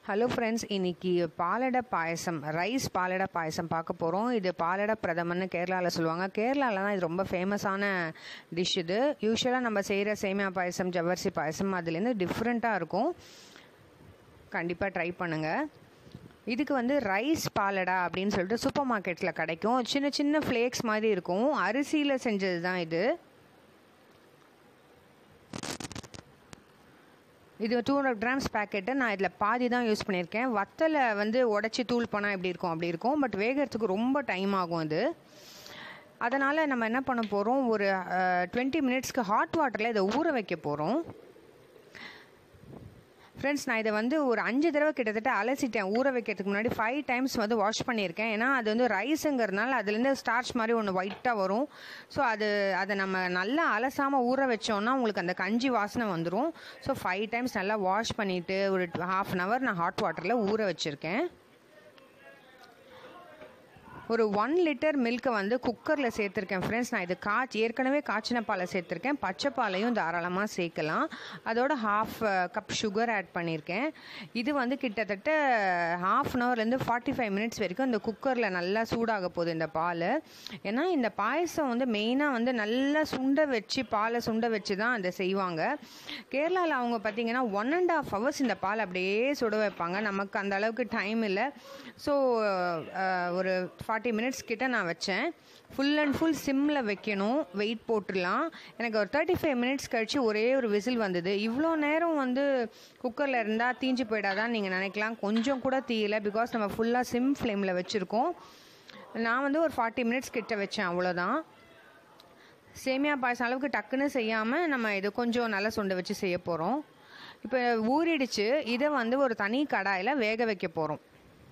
hello friends இன்னைக்கு பாலடை பாயசம் rice பாலடை பாயசம் பார்க்க போகிறோம் இது பாலடை பிரதமன்னு கேரளாவில் சொல்லுவாங்க கேரளாவில் தான் இது ரொம்ப ஃபேமஸான டிஷ் இது யூஸ்வலாக நம்ம செய்கிற சேமியா பாயசம் ஜவ்வரிசி பாயசம் அதுலேருந்து டிஃப்ரெண்ட்டாக இருக்கும் கண்டிப்பாக ட்ரை பண்ணுங்கள் இதுக்கு வந்து ரைஸ் பாலடா அப்படின்னு சொல்லிட்டு சூப்பர் மார்க்கெட்டில் கிடைக்கும் சின்ன சின்ன ஃப்ளேக்ஸ் மாதிரி இருக்கும் அரிசியில் செஞ்சது தான் இது இது டூ ஹண்ட்ரட் கிராம்ஸ் பேக்கெட்டு நான் இதில் பாதி தான் யூஸ் பண்ணியிருக்கேன் வத்தலை வந்து உடச்சி தூள் பண்ணால் எப்படி இருக்கும் அப்படி இருக்கும் பட் வேகிறதுக்கு ரொம்ப டைம் ஆகும் அது அதனால் நம்ம என்ன பண்ண போகிறோம் ஒரு டுவெண்ட்டி மினிட்ஸ்க்கு ஹாட் வாட்டரில் இதை ஊற வைக்க போகிறோம் ஃப்ரெண்ட்ஸ் நான் இதை வந்து ஒரு அஞ்சு தடவை கிட்டத்தட்ட அலசிட்டேன் ஊற வைக்கிறதுக்கு முன்னாடி ஃபைவ் டைம்ஸ் வந்து வாஷ் பண்ணியிருக்கேன் ஏன்னா அது வந்து ரைஸுங்கிறதுனால அதுலேருந்து ஸ்டார்ச் மாதிரி ஒன்று ஒயிட்டாக வரும் ஸோ அது அதை நம்ம நல்லா அலசாமல் ஊற வச்சோன்னா உங்களுக்கு அந்த கஞ்சி வாசனை வந்துடும் ஸோ ஃபைவ் டைம்ஸ் நல்லா வாஷ் பண்ணிவிட்டு ஒரு ஹாஃப் அன் ஹவர் நான் ஹாட் வாட்டரில் ஊற வச்சுருக்கேன் ஒரு ஒன் லிட்டர் மில்க்கை வந்து குக்கரில் சேர்த்துருக்கேன் ஃப்ரெண்ட்ஸ் நான் இது காய்ச்சி ஏற்கனவே காய்ச்சின பாலை சேர்த்துருக்கேன் பச்சை பாலையும் தாராளமாக சேர்க்கலாம் அதோட ஹாஃப் கப் சுகர் ஆட் பண்ணியிருக்கேன் இது வந்து கிட்டத்தட்ட ஹாஃப் அன் ஹவர்லேருந்து ஃபார்ட்டி ஃபைவ் மினிட்ஸ் வரைக்கும் இந்த குக்கரில் நல்லா சூடாக போகுது இந்த பால் ஏன்னா இந்த பாயசம் வந்து மெயினாக வந்து நல்லா சுண்ட வச்சு பாலை சுண்ட வச்சு தான் அதை செய்வாங்க கேரளாவில் அவங்க பார்த்திங்கன்னா ஒன் அண்ட் ஆஃப் ஹவர்ஸ் இந்த பால் அப்படியே சுட வைப்பாங்க நமக்கு அந்த அளவுக்கு டைம் இல்லை ஸோ ஒரு ஃபார்ட்டி மினிட்ஸ் கிட்ட நான் வச்சேன் ஃபுல் அண்ட் ஃபுல் சிம்மில் வைக்கணும் வெயிட் போட்டுடலாம் எனக்கு ஒரு தேர்ட்டி ஃபைவ் மினிட்ஸ் கழித்து ஒரே ஒரு விசில் வந்தது இவ்வளோ நேரம் வந்து குக்கரில் இருந்தால் தீஞ்சு போயிடாதான் நீங்கள் நினைக்கலாம் கொஞ்சம் கூட தீயல பிகாஸ் நம்ம ஃபுல்லாக சிம் ஃப்ளேமில் வச்சுருக்கோம் நான் வந்து ஒரு ஃபார்ட்டி மினிட்ஸ் கிட்ட வச்சேன் அவ்வளோதான் சேமியா பாயசம் அளவுக்கு டக்குன்னு செய்யாமல் நம்ம இது கொஞ்சம் நல்லா சுண்டை வச்சு செய்ய போகிறோம் இப்போ ஊறிடுச்சு இதை வந்து ஒரு தனி கடாயில் வேக வைக்க போகிறோம்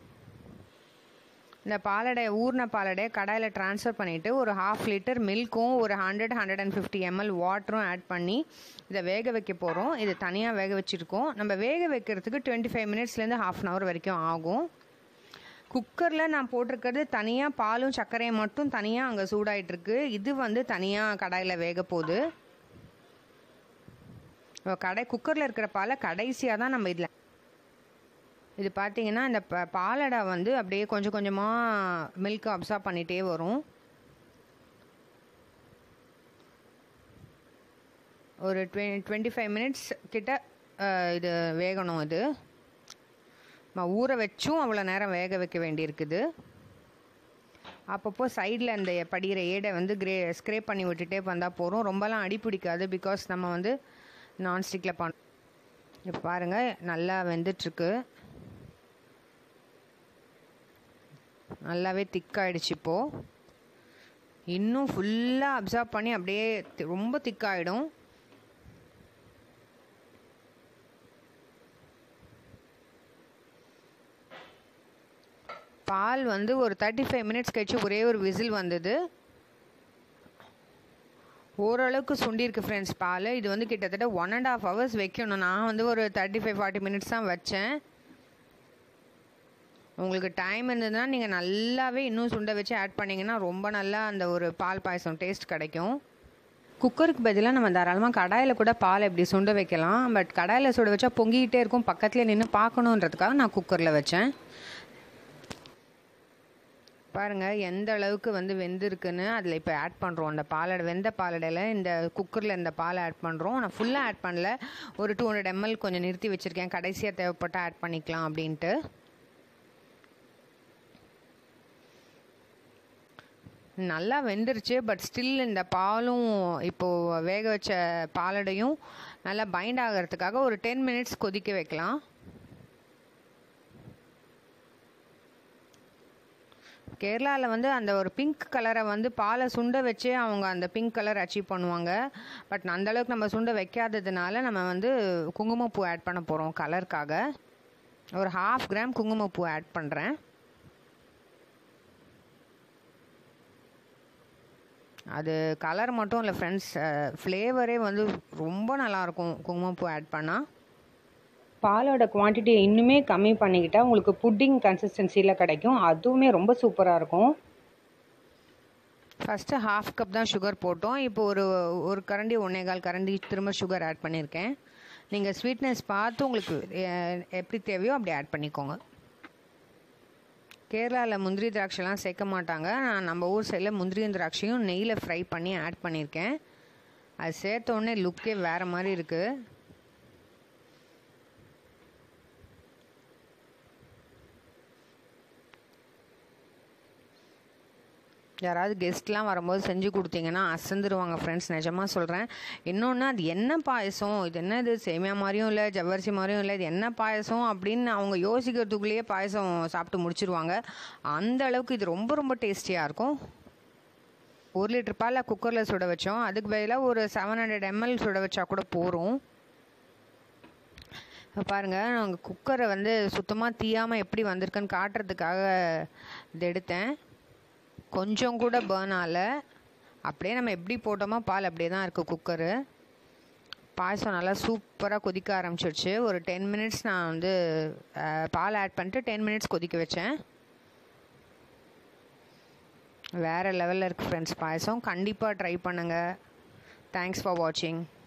இந்த பாலடை ஊர்ன பாலடை கடாயில் ட்ரான்ஸ்ஃபர் பண்ணிவிட்டு ஒரு ஹாஃப் லிட்டர் மில்க்கும் ஒரு hundred hundred and fifty ml வாட்டரும் ஆட் பண்ணி இதை வேக வைக்க போகிறோம் இது தனியாக வேக வச்சுருக்கோம் நம்ம வேக வைக்கிறதுக்கு டுவெண்ட்டி ஃபைவ் மினிட்ஸ்லேருந்து ஹாஃப் அன் ஹவர் வரைக்கும் ஆகும் குக்கரில் நான் போட்டிருக்கிறது தனியாக பாலும் சர்க்கரையும் மட்டும் தனியாக அங்கே சூடாயிட்ருக்கு இது வந்து தனியாக கடாயில் வேக போகுது கடை குக்கரில் இருக்கிற பாலை கடைசியாக தான் நம்ம இதில் இது பார்த்தீங்கன்னா இந்த ப பாலடை வந்து அப்படியே கொஞ்சம் கொஞ்சமாக மில்க் அப்சார்ப் பண்ணிகிட்டே வரும் ஒரு டுவெ டுவெண்ட்டி ஃபைவ் மினிட்ஸ் கிட்ட இது வேகணும் இது ஊற வச்சும் அவ்வளோ நேரம் வேக வைக்க வேண்டியிருக்குது அப்பப்போ சைடில் அந்த படிகிற ஏடை வந்து கிரே ஸ்க்ரேப் பண்ணி விட்டுட்டே வந்தால் போகிறோம் ரொம்பலாம் அடி பிடிக்காது பிகாஸ் நம்ம வந்து நான்ஸ்டிக்கில் பண் இப்போ பாருங்கள் நல்லா வெந்துட்டுருக்கு நல்லாவே திக்காயிடுச்சு இப்போது இன்னும் ஃபுல்லாக அப்சர்வ் பண்ணி அப்படியே ரொம்ப திக்காயிடும் பால் வந்து ஒரு தேர்ட்டி ஃபைவ் மினிட்ஸ் கழிச்சு ஒரே ஒரு விசில் வந்தது ஓரளவுக்கு சுண்டிருக்கு ஃப்ரெண்ட்ஸ் பால் இது வந்து கிட்டத்தட்ட ஒன் அண்ட் ஆஃப் ஹவர்ஸ் வைக்கணும் நான் வந்து ஒரு தேர்ட்டி ஃபைவ் ஃபார்ட்டி மினிட்ஸ் தான் வச்சேன் உங்களுக்கு டைம் இருந்ததுன்னா நீங்கள் நல்லாவே இன்னும் சுண்டை வச்சு ஆட் பண்ணிங்கன்னா ரொம்ப நல்லா அந்த ஒரு பால் பாயசம் டேஸ்ட் கிடைக்கும் குக்கருக்கு பதிலாக நம்ம தாராளமாக கடாயில் கூட பால் எப்படி சுண்ட வைக்கலாம் பட் கடாயில் சுட வச்சா பொங்கிக்கிட்டே இருக்கும் பக்கத்துலேயே நின்று பார்க்கணுன்றதுக்காக நான் குக்கரில் வச்சேன் பாருங்கள் எந்த அளவுக்கு வந்து வெந்திருக்குன்னு அதில் இப்போ ஆட் பண்ணுறோம் அந்த பாலடை வெந்த பாலடையில் இந்த குக்கரில் இந்த பாலை ஆட் பண்ணுறோம் நான் ஃபுல்லாக ஆட் பண்ணல ஒரு டூ ஹண்ட்ரட் எம்எல் கொஞ்சம் நிறுத்தி வச்சுருக்கேன் கடைசியாக தேவைப்பட்டால் ஆட் பண்ணிக்கலாம் அப்படின்ட்டு நல்லா வெந்துருச்சு பட் ஸ்டில் இந்த பாலும் இப்போது வேக வச்ச பாலடையும் நல்லா பைண்ட் ஆகிறதுக்காக ஒரு டென் மினிட்ஸ் கொதிக்க வைக்கலாம் கேரளாவில் வந்து அந்த ஒரு பிங்க் கலரை வந்து பாலை சுண்ட வச்சே அவங்க அந்த பிங்க் கலர் அச்சீவ் பண்ணுவாங்க பட் அந்தளவுக்கு நம்ம சுண்ட வைக்காததுனால நம்ம வந்து குங்குமப்பூ ஆட் பண்ண போகிறோம் கலருக்காக ஒரு ஹாஃப் கிராம் குங்குமப்பூ ஆட் பண்ணுறேன் அது கலர் மட்டும் இல்லை ஃப்ரெண்ட்ஸ் ஃப்ளேவரே வந்து ரொம்ப நல்லாயிருக்கும் குங்குமப்பூ ஆட் பண்ணால் பாலோட குவான்டிட்டியை இன்னுமே கம்மி பண்ணிக்கிட்டால் உங்களுக்கு புட்டிங் கன்சிஸ்டன்சியில் கிடைக்கும் அதுவுமே ரொம்ப சூப்பராக இருக்கும் ஃபஸ்ட்டு ஹாஃப் கப் தான் சுகர் போட்டோம் இப்போ ஒரு ஒரு கரண்டி ஒன்றே கால் கரண்டி திரும்ப சுகர் ஆட் பண்ணியிருக்கேன் நீங்கள் ஸ்வீட்னஸ் பார்த்து உங்களுக்கு அஹ், எப்படி தேவையோ அப்படி ஆட் பண்ணிக்கோங்க கேரளாவில் முந்திரி திராட்சைலாம் சேர்க்க மாட்டாங்க நான் நம்ம ஊர் சைடில் முந்திரியும் திராட்சையும் நெய்யில் ஃப்ரை பண்ணி ஆட் பண்ணியிருக்கேன் அது சேர்த்த உடனே லுக்கே வேறு மாதிரி இருக்குது யாராவது கெஸ்ட்லாம் வரும்போது செஞ்சு கொடுத்தீங்கன்னா அசந்துருவாங்க ஃப்ரெண்ட்ஸ் நிஜமாக சொல்கிறேன் இன்னொன்று அது என்ன பாயசம் இது என்ன இது சேமியா மாதிரியும் இல்லை ஜவ்வரிசி மாதிரியும் இல்லை இது என்ன பாயசம் அப்படின்னு அவங்க யோசிக்கிறதுக்குள்ளேயே பாயசம் சாப்பிட்டு முடிச்சிருவாங்க அந்த அளவுக்கு இது ரொம்ப ரொம்ப டேஸ்டியாக இருக்கும் ஒரு லிட்டர் பாலை குக்கரில் சுட வச்சோம் அதுக்கு பதிலாக ஒரு செவன் ஹண்ட்ரட் எம்எல் சுட வச்சா கூட போகிறோம் இப்போ பாருங்கள் நாங்கள் குக்கரை வந்து சுத்தமாக தீயாமல் எப்படி வந்திருக்குன்னு காட்டுறதுக்காக இது எடுத்தேன் கொஞ்சம் கூட பேர்ன் ஆகல அப்படியே நம்ம எப்படி போட்டோமோ பால் அப்படியே தான் இருக்குது குக்கரு பாயசம் நல்லா சூப்பராக கொதிக்க ஆரம்பிச்சிருச்சு ஒரு டென் மினிட்ஸ் நான் வந்து அஹ், பால் ஆட் பண்ணிட்டு டென் மினிட்ஸ் கொதிக்க வச்சேன் வேறு லெவலில் இருக்குது ஃப்ரெண்ட்ஸ் பாயசம் கண்டிப்பாக ட்ரை பண்ணுங்கள் தேங்க்ஸ் ஃபார் வாட்சிங்